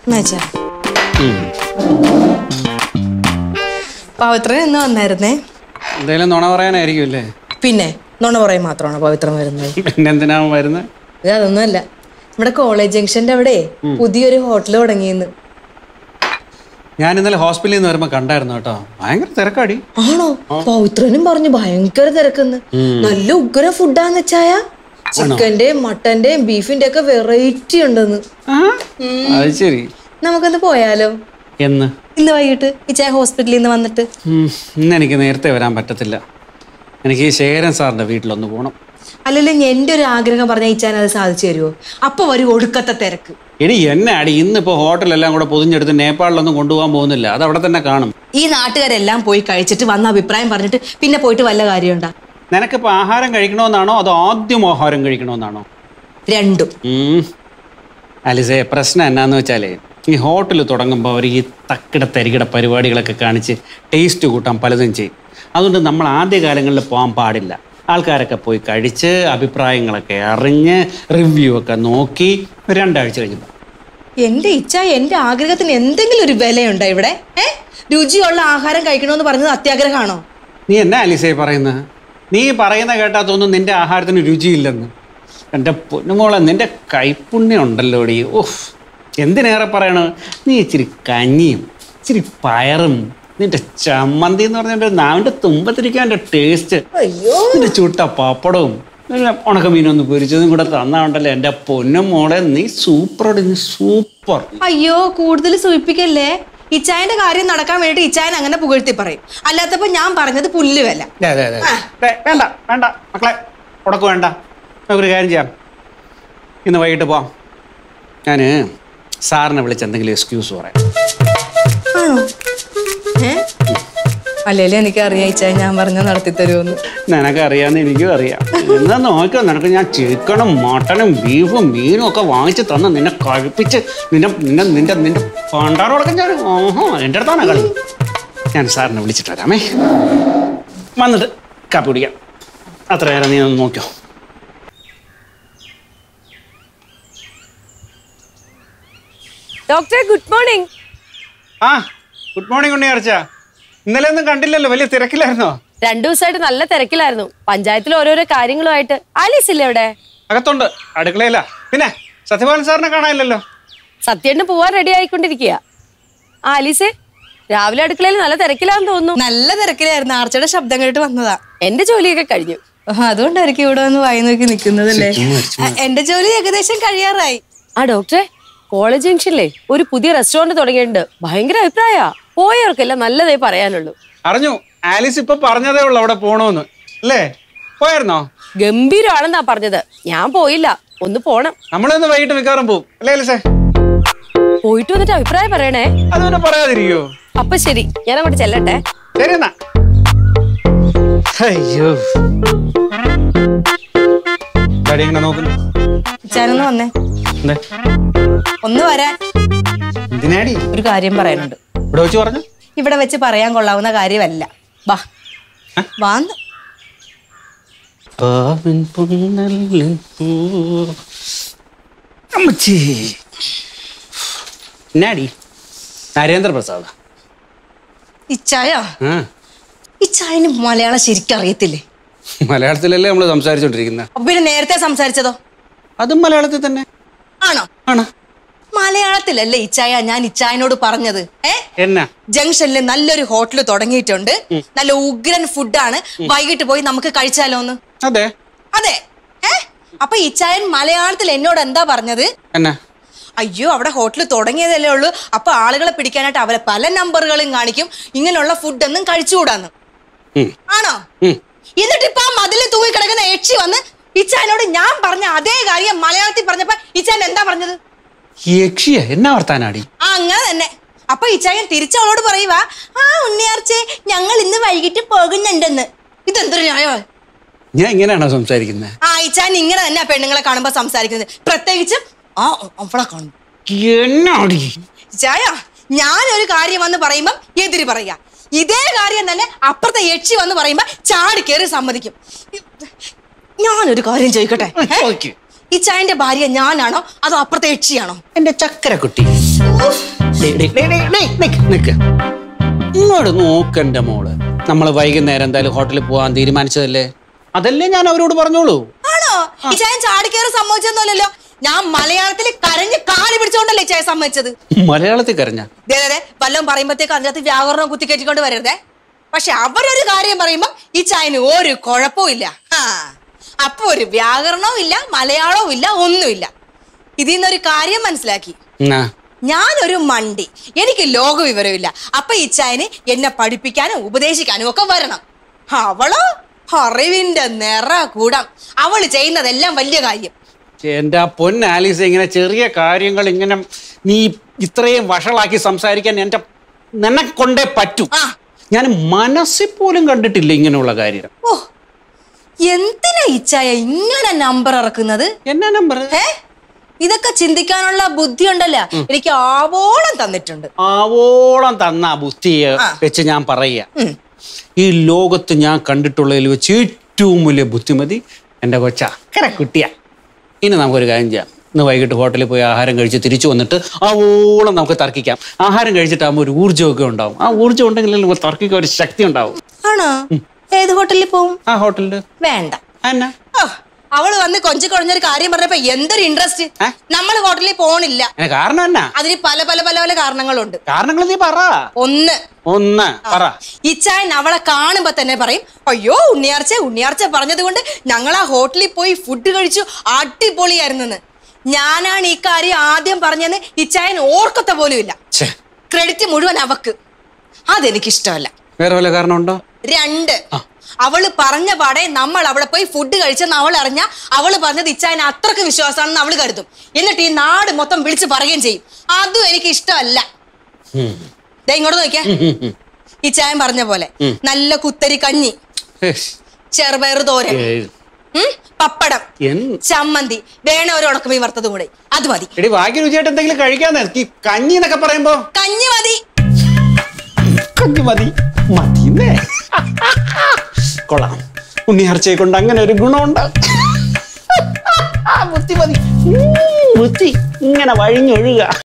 എന്നുവെച്ചാ പവിത്രൻ എന്ന് വന്നായിരുന്നേ എന്തായാലും നുണ പറയാനായിരിക്കും അല്ലേ പിന്നെ നുണ പറയും മാത്രമാണ് പവിത്രം വരുന്നത് പിന്നെ എന്തിനാ വരുന്നത് ഇത് അതൊന്നുമല്ല നമ്മുടെ കോളേജ് ജംഗ്ഷന്റെ അവിടെ പുതിയൊരു ഹോട്ടൽ തുടങ്ങിയെന്ന് ഞാൻ ഇന്നലെ ഹോസ്പിറ്റലിൽ നിന്ന് വരുമ്പോ കണ്ടായിരുന്നു കേട്ടോ ഭയങ്കര തിരക്കാടി ആണോ പവിത്രനും പറഞ്ഞു ഭയങ്കര തിരക്കുന്ന് നല്ല ഉഗ്ര ഫുഡാന്ന് വെച്ചായ ചിക്കന്റെയും മട്ടന്റെയും ബീഫിന്റെ ഒക്കെ വെറൈറ്റി ഉണ്ടെന്ന് അത് ശരി നമുക്കൊന്ന് പോയാലോ എന്ന് ഇന്ന് വൈകിട്ട് ഇച്ചായ ഹോസ്പിറ്റലിൽ നിന്ന് വന്നിട്ട് ഉം, ഇന്ന് എനിക്ക് നേരത്തെ വരാൻ പറ്റത്തില്ല എനിക്ക് ശേഖരൻ സാറിന്റെ വീട്ടിലൊന്ന് പോകണം അല്ലല്ലോ എന്റെ ഒരു ആഗ്രഹം പറഞ്ഞ ഇച്ചാൻ അത് സാധിച്ചു തരുമോ അപ്പൊ വരും ഒടുക്കത്തെ തിരക്ക് എടി എന്നെ അടി ഇന്നിപ്പോ ഹോട്ടലെല്ലാം കൂടെ പൊതിഞ്ഞെടുത്ത് നേപ്പാളിലൊന്നും കൊണ്ടുപോകാൻ പോകുന്നില്ല അത് അവിടെ തന്നെ കാണും ഈ നാട്ടുകാരെല്ലാം പോയി കഴിച്ചിട്ട് വന്ന അഭിപ്രായം പറഞ്ഞിട്ട് പിന്നെ പോയിട്ട് വല്ല കാര്യമുണ്ടാ നിനക്കിപ്പോ ആഹാരം കഴിക്കണമെന്നാണോ അതോ ആദ്യം ആഹാരം കഴിക്കണമെന്നാണോ രണ്ടും ഉം. അലിസേ പ്രശ്നം എന്നാന്ന് വെച്ചാലേ ഈ ഹോട്ടൽ തുടങ്ങുമ്പോൾ അവർ ഈ തക്കിട തരികിട പരിപാടികളൊക്കെ കാണിച്ച് ടേസ്റ്റ് കൂട്ടാൻ പലതും ചെയ്യും അതുകൊണ്ട് നമ്മൾ ആദ്യ കാലങ്ങളിൽ പോകാൻ പാടില്ല ആൾക്കാരൊക്കെ പോയി കഴിച്ച് അഭിപ്രായങ്ങളൊക്കെ അറിഞ്ഞ് റിവ്യൂ ഒക്കെ നോക്കി ഒരു രണ്ടാഴ്ച കഴിഞ്ഞ് പോകാം. എന്റെ ഇച്ഛ എന്റെ ആഗ്രഹത്തിന് എന്തെങ്കിലും ഒരു വിലയുണ്ടോ ഇവിടെ ഏ രുചിയുള്ള ആഹാരം കഴിക്കണമെന്ന് പറഞ്ഞത് അത്യാഗ്രഹമാണോ നീ എന്നാ അലിസേ പറയുന്നത് നീ പറയുന്ന കേട്ടാ തോന്നുന്നു നിന്റെ ആഹാരത്തിന് രുചിയില്ലെന്ന് എൻ്റെ പൊന്നുമോളെ നിന്റെ കൈപ്പുണ്യം ഉണ്ടല്ലോ ഡി ഓഹ് എന്തിനേറെ പറയണ നീ ഇച്ചിരി കഞ്ഞിയും ഇച്ചിരി പയറും നിന്റെ ചമ്മന്തി എന്ന് പറഞ്ഞ നാവിൻ്റെ തുമ്പത്തിരിക്കാൻ ടേസ്റ്റ് അയ്യോ നിന്റെ ചുട്ട പപ്പടവും നല്ല ഉണക്കമീനൊന്ന് പൊരിച്ചതും കൂടെ തന്നാണ്ടല്ലോ എൻ്റെ പൊന്നും മോളെ നീ സൂപ്പർ നീ സൂപ്പർ അയ്യോ കൂടുതൽ സൂചിപ്പിക്കല്ലേ ഇച്ചായന്റെ കാര്യം നടക്കാൻ വേണ്ടിട്ട് ഇച്ചായൻ അങ്ങനെ പുകഴ്ത്തി പറയും അല്ലാത്തപ്പോ ഞാൻ പറഞ്ഞത് പുല്ല് വില ദേ, ദേ, ദേ. ദേ, വേണ്ട വേണ്ട മക്കളെ ഉടക്ക് വേണ്ട നമുക്കൊരു കാര്യം ചെയ്യാം ഇന്ന് വൈകിട്ട് പോവാം ഞാൻ സാറിനെ വിളിച്ച് എന്തെങ്കിലും എക്സ്ക്യൂസ് പറയാം ആണോ ഏ അല്ലേലും എനിക്കറിയാം ഇച്ചായ ഞാൻ പറഞ്ഞ നടത്തി തരുമെന്ന് നിനക്ക് അറിയാമെന്ന് എനിക്കും അറിയാം എന്നാ നോക്കിയോ നിനക്ക് ഞാൻ ചിക്കനും മട്ടനും ബീഫും മീനും ഒക്കെ വാങ്ങിച്ച് തന്ന് നിന്നെ കഴിപ്പിച്ച് നിന്നെ നിന്നെ നിന്റെ നിന്റെ പണ്ടാറോടൊക്കെ ഞാൻ ഓഹോ എൻ്റെ അടുത്താണ് കളി ഞാൻ സാറിനെ വിളിച്ചിട്ട് വരാമേ വന്നിട്ട് കാപ്പി കുടിക്കാം അത്ര നേരം നീ ഒന്ന് നോക്കിയോ ഡോക്ടർ ഗുഡ് മോർണിംഗ് ആ ഗുഡ് മോർണിംഗ് ഉണ്ണി അർച്ച ഇന്നലെ ഒന്നും കണ്ടില്ലല്ലോ വലിയ തിരക്കിലായിരുന്നോ രണ്ടു ദിവസമായിട്ട് നല്ല തിരക്കിലായിരുന്നു പഞ്ചായത്തിൽ ഓരോരോ കാര്യങ്ങളുമായിട്ട് ആലീസ് ഇല്ലേ ഇവിടെ അകത്തുണ്ട് അടുക്കളയില്ല പിന്നെ സത്യപാലൻ സാറിനെ കാണാനില്ലല്ലോ സത്യേട്ടന് പോവാൻ റെഡി ആയിക്കൊണ്ടിരിക്കുക ആ ആലീസേ രാവിലെ അടുക്കളയിൽ നല്ല തിരക്കിലാന്ന് തോന്നുന്നു നല്ല തിരക്കിലായിരുന്നു ആർച്ചയുടെ ശബ്ദം കേട്ട് വന്നതാ എന്റെ ജോലിയൊക്കെ കഴിഞ്ഞു ആഹ്, അതുകൊണ്ടായിരിക്കും ഇവിടെ വന്ന് വായി നോക്കി നിൽക്കുന്നതല്ലേ ആ, എന്റെ ജോലി ഏകദേശം കഴിയാറായി ആ ഡോക്ടറെ കോളേജ് ജംഗ്ഷനിലെ ഒരു പുതിയ റെസ്റ്റോറന്റ് തുടങ്ങിയിട്ടുണ്ട് ഭയങ്കര അഭിപ്രായ പോയവർക്കെല്ലാം നല്ലതേ പറയാനുള്ളൂ അറിഞ്ഞു ആലിസ് ഇപ്പൊ പറഞ്ഞതേ ഉള്ളു അവിടെ പോണോന്ന് അല്ലേ പോയായിരുന്നോ ഗംഭീരമാണെന്നാ പറഞ്ഞത് ഞാൻ പോയില്ല ഒന്ന് പോണം നമ്മളിന്ന് വൈകിട്ട് മിക്കവാറും പോവും അല്ലേ ആലിസേ പോയിട്ട് വന്നിട്ട് അഭിപ്രായം പറയണേ അത് പിന്നെ പറയാതിരിക്കോ അപ്പൊ ശരി ഞാൻ അങ്ങോട്ട് ചെല്ലട്ടെ ശരി എന്നാ അയ്യോ ഡാഡി ഇങ്ങനെ നോക്കുന്നു ഇച്ചാനൊന്ന് വന്നേ എന്തേ ഒന്ന് വരാൻ എന്തിനാടി ഒരു കാര്യം പറയാനുണ്ട് ഇവിടെ വെച്ച് പറഞ്ഞു ഇവിടെ വെച്ച് പറയാൻ കൊള്ളാവുന്ന കാര്യമല്ല വാ വാന്ന് പാവിൻ പുന്നല്ലിൻ പൂ. അമ്മച്ചി എന്നാടി നരേന്ദ്ര പ്രസാദ് ഇച്ചായ ആ ഇച്ചായന് മലയാളം ശരിക്കും അറിയത്തില്ലേ മലയാളത്തിലല്ലേ നമ്മൾ സംസാരിച്ചോണ്ടിരിക്കുന്നത് അപ്പൊ പിന്നെ നേരത്തെ സംസാരിച്ചതോ അതും മലയാളത്തിൽ തന്നെ ആണോ ആണ് മലയാളത്തിലല്ലേ ഇച്ചായ ഞാൻ ഇച്ചായനോട് പറഞ്ഞത് ഏ എന്നാ ജംഗ്ഷനിൽ നല്ലൊരു ഹോട്ടൽ തുടങ്ങിയിട്ടുണ്ട് നല്ല ഉഗ്രൻ ഫുഡാണ് വൈകിട്ട് പോയി നമുക്ക് കഴിച്ചാലോന്ന് അതെ അതെ ഏ അപ്പൊ ഇച്ചായൻ മലയാളത്തിൽ എന്നോട് എന്താ പറഞ്ഞത് എന്നാ അയ്യോ അവിടെ ഹോട്ടൽ തുടങ്ങിയതല്ലേ ഉള്ളൂ അപ്പൊ ആളുകളെ പിടിക്കാനായിട്ട് അവരെ പല നമ്പറുകളും കാണിക്കും ഇങ്ങനെയുള്ള ഫുഡൊന്നും കഴിച്ചുകൂടാന്ന് ഉം. ആണോ ഉം. എന്നിട്ട് ഇപ്പൊ ആ മതിലിൽ തൂങ്ങി കിടക്കുന്ന യക്ഷി വന്ന് ഇച്ചായനോട് ഞാൻ പറഞ്ഞ അതേ കാര്യം മലയാളത്തിൽ പറഞ്ഞപ്പോ ഇച്ചായൻ എന്താ പറഞ്ഞത് യക്ഷിയ എന്നാ വർത്താനാടി ആ അങ്ങനെ തന്നെ അപ്പൊ ഇച്ചായൻ തിരിച്ചവളോട് പറയുവാ ആ ഉണ്ണിയാർച്ചേ ഞങ്ങൾ ഇന്ന് വൈകിട്ട് പോകുന്നുണ്ടെന്ന് ഇതെന്തൊരു ന്യായമാണ് ഞാൻ ഇങ്ങനെയാണോ സംസാരിക്കുന്നത് ആ ഇച്ചാൻ ഇങ്ങനെ തന്നെ പെണ്ണുങ്ങളെ കാണുമ്പോ സംസാരിക്കുന്നത് പ്രത്യേകിച്ചും ആ അവളെ കാണും എന്നാടി ചായ ഞാനൊരു കാര്യം വന്ന് പറയുമ്പം എതിര് പറയാ ഇതേ കാര്യം തന്നെ അപ്പുറത്തെ യക്ഷി വന്ന് പറയുമ്പോ ചാടി കയറി സമ്മതിക്കും ഞാനൊരു കാര്യം ചോദിക്കട്ടെ ഏ? ചോദിക്ക്. ഈ ചായന്റെ ഭാര്യ ഞാനാണോ അതോ അപ്പുറത്തെ യക്ഷിയാണോ എന്റെ ചക്കരക്കുട്ടി ഡേയ്, ഡേയ്, ഡേയ്, ഡേയ്, ഡേയ്, നിക്ക്, നിക്ക്. ഇങ്ങോട്ട് നോക്കണ്ട മോള് നമ്മൾ വൈകുന്നേരം എന്തായാലും ഹോട്ടലിൽ പോകാൻ തീരുമാനിച്ചതല്ലേ അതല്ലേ ഞാൻ അവരോട് പറഞ്ഞോളൂ ആണോ ഈ ചായ ചാടിക്കേറി സമ്മതിച്ചൊന്നുമല്ലല്ലോ ഞാൻ മലയാളത്തിൽ കരഞ്ഞ് കാലി പിടിച്ചോണ്ടല്ലേ ഈ ചായ സമ്മതിച്ചത് മലയാളത്തിൽ കരഞ്ഞ ദേ, ദേ, ദേ, വല്ലതും പറയുമ്പോഴത്തേക്ക് അതിനകത്ത് വ്യാകരണം കുത്തിക്കയറ്റിക്കൊണ്ട് വരരുതേ പക്ഷെ അവരൊരു കാര്യം പറയുമ്പോ ഈ ചായന് ഒരു കുഴപ്പവും ഇല്ല ആ അപ്പൊ ഒരു വ്യാകരണവും ഇല്ല മലയാളവും ഇല്ല ഒന്നുമില്ല ഇതിൽ നിന്നൊരു കാര്യം മനസ്സിലാക്കി ഞാനൊരു മണ്ടി എനിക്ക് ലോക വിവരമില്ല അപ്പൊ ഈ ചായന് എന്നെ പഠിപ്പിക്കാനും ഉപദേശിക്കാനും ഒക്കെ വരണം അവളോ അറിവിന്റെ നിറ കൂടാം അവള് ചെയ്യുന്നതെല്ലാം വലിയ കാര്യം എന്റെ ആ പൊന്ന് ആലീസ് ഇങ്ങനെ ചെറിയ കാര്യങ്ങൾ ഇങ്ങനെ നീ ഇത്രയും വഷളാക്കി സംസാരിക്കാൻ എന്റെ നിന്നെ കൊണ്ടേ പറ്റൂ ആ ഞാൻ മനസ്സിൽ പോലും കണ്ടിട്ടില്ല ഇങ്ങനെയുള്ള കാര്യം ഓ എന്തിനാ ഈ ചായ ഇങ്ങനെ നമ്പർ ഇറക്കുന്നത് എന്നാ നമ്പർ ഏ ഇതൊക്കെ ചിന്തിക്കാനുള്ള ബുദ്ധി ഉണ്ടല്ലോ എനിക്ക് ആവോളം തന്നിട്ടുണ്ട് ആവോളം തന്ന ആ ബുദ്ധിയെ ആ. വെച്ച് ഞാൻ പറയുക ഉം. ഈ ലോകത്ത് ഞാൻ കണ്ടിട്ടുള്ളതിൽ വെച്ച് ഏറ്റവും വലിയ ബുദ്ധിമതി എൻ്റെ കൊച്ച അക്കരെ കുട്ടിയാ ഇനി നമുക്കൊരു കാര്യം ചെയ്യാം ഇന്ന് വൈകിട്ട് ഹോട്ടലിൽ പോയി ആഹാരം കഴിച്ച് തിരിച്ചു വന്നിട്ട് ആവോളം നമുക്ക് തർക്കിക്കാം ആഹാരം കഴിച്ചിട്ടാകുമ്പോൾ ഒരു ഊർജ്ജമൊക്കെ ഉണ്ടാവും ആ ഊർജ്ജം ഉണ്ടെങ്കിൽ നമുക്ക് തർക്കിക്കാൻ ഒരു ശക്തി ഉണ്ടാവും ആണോ ഏത് ഹോട്ടലിൽ പോവും ആ ഹോട്ടലിൽ വേണ്ട എന്നാ ഓ, അവള് വന്ന് കൊഞ്ചു കുഴഞ്ഞൊരു കാര്യം പറഞ്ഞപ്പോ എന്തൊരു ഇൻട്രസ്റ്റ് ഏ? നമ്മൾ ഹോട്ടലിൽ പോണില്ല അതിന് കാരണം എന്നാ അതിന് പല പല പല പല കാരണങ്ങളുണ്ട് കാരണങ്ങൾ നീ പറ ഒന്ന് ഒന്ന് പറ ഇച്ചായൻ അവളെ കാണുമ്പോ തന്നെ പറയും അയ്യോ ഉണ്ണിയാർച്ച ഉണ്ണിയാർച്ച പറഞ്ഞത് കൊണ്ട് ഞങ്ങൾ ആ ഹോട്ടലിൽ പോയി ഫുഡ് കഴിച്ചു അടിപൊളിയായിരുന്നെന്ന് ഞാനാണ് ഈ കാര്യം ആദ്യം പറഞ്ഞെന്ന് ഇച്ചായൻ ഓർക്കത്ത പോലും ഇല്ല ഛേ ക്രെഡിറ്റ് മുഴുവൻ അവക്ക് അതെനിക്കിഷ്ടമല്ല വേറെ വല്ല കാരണമുണ്ടോ രണ്ട് അവള് പറഞ്ഞ പാടെ നമ്മൾ അവിടെ പോയി ഫുഡ് കഴിച്ചെന്ന് അവൾ അറിഞ്ഞ അവള് പറഞ്ഞത് ഇച്ചായന് അത്രക്ക് വിശ്വാസമാണെന്ന് അവള് കരുതും എന്നിട്ട് ഈ നാട് മൊത്തം വിളിച്ച് പറയുകയും ചെയ്യും അതും എനിക്ക് ഇഷ്ടമല്ല ഉം. ദേ ഇങ്ങോട്ട് നോക്കിയേ ഉം, ഉം, ഉം. ഈ ചായൻ പറഞ്ഞ പോലെ നല്ല കുത്തരി കഞ്ഞി ഏഷ്. ചെറുപയർ തോരൻ ഏയ്. ഉം, പപ്പടം എന്ത് ചമ്മന്തി വേണ ഒരു ഉണക്കമീൻ വറുത്തതും കൂടെ അത് മതി എടി ബാക്കി രുചിയായിട്ട് എന്തെങ്കിലും കഴിക്കാന്ന് ഈ കഞ്ഞി എന്നൊക്കെ പറയുമ്പോ കഞ്ഞി മതി കഞ്ഞി മതി മതിന്നേ കൊള്ളാം ഉണ്ണിയാർച്ചയെ കൊണ്ട് അങ്ങനെ ഒരു ഗുണമുണ്ട് ബുദ്ധി മതി ഉം, ബുദ്ധി ഇങ്ങനെ വഴിഞ്ഞൊഴുക